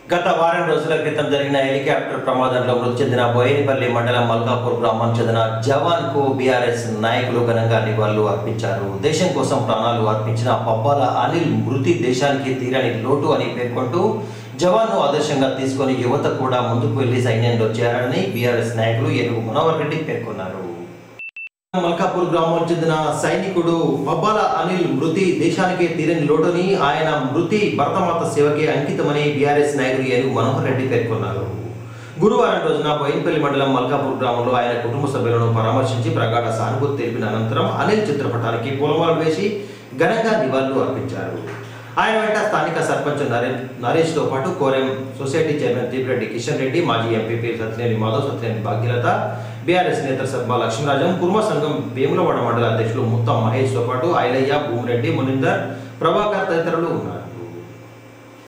గత వారం రోజుల క్రితం జరిగిన హెలికాప్టర్ ప్రమాదంలో మృతి చెందిన బోయినపల్లి మండలం మల్కాపూర్ గ్రామానికి చెందిన జవాన్ కు బీఆర్ఎస్ నాయకులు ఘనంగా నివాళులు అర్పించారు దేశం కోసం ప్రాణాలు అర్పించిన పబ్బాల అనిల్ మృతి దేశానికి తీరని లోటు అని పేర్కొంటూ జవాన్ను ఆదర్శంగా తీసుకొని యువత కూడా ముందుకు వెళ్లి సైన్యంలో చేరాలని బీఆర్ఎస్ నాయకులు ఏనుగు మనోహర్ రెడ్డి పేర్కొన్నారు మల్కాపూర్ గ్రామం చెందిన సైనికుడు పబ్బాల అనిల్ మృతి దేశానికే తీరని లోటుని ఆయన మృతి భరతమాత సేవకే అంకితమని బీఆర్ఎస్ నాయకుడు ఏనుగు మనోహర్ రెడ్డి పేర్కొన్నారు గురువారం రోజున బోయినపల్లి మండలం మల్కాపూర్ గ్రామంలో ఆయన కుటుంబ సభ్యులను పరామర్శించి ప్రగాఢ సానుభూతి తెలిపిన అనంతరం అనిల్ చిత్రపటానికి పూలమాలలు వేసి ఘనంగా నివాళులు అర్పించారు ఆయన వెంట స్థానిక సర్పంచ్ నరే నరేష్ తో పాటు కోరెం సొసైటీ చైర్మన్ తీపిరెడ్డి కిషన్ రెడ్డి మాజీ ఎంపీపీ సత్యనేని మాధవ్ సత్యనేని భాగ్యలత బీఆర్ఎస్ నేత సద్మా లక్ష్మీరాజం కుర్మ సంఘం వేములవాడ మండల అధ్యక్షులు ముత్తం మహేష్ తో పాటు ఐలయ్య భూమిరెడ్డి మునిందర్ ప్రభాకర్ తదితరులు ఉన్నారు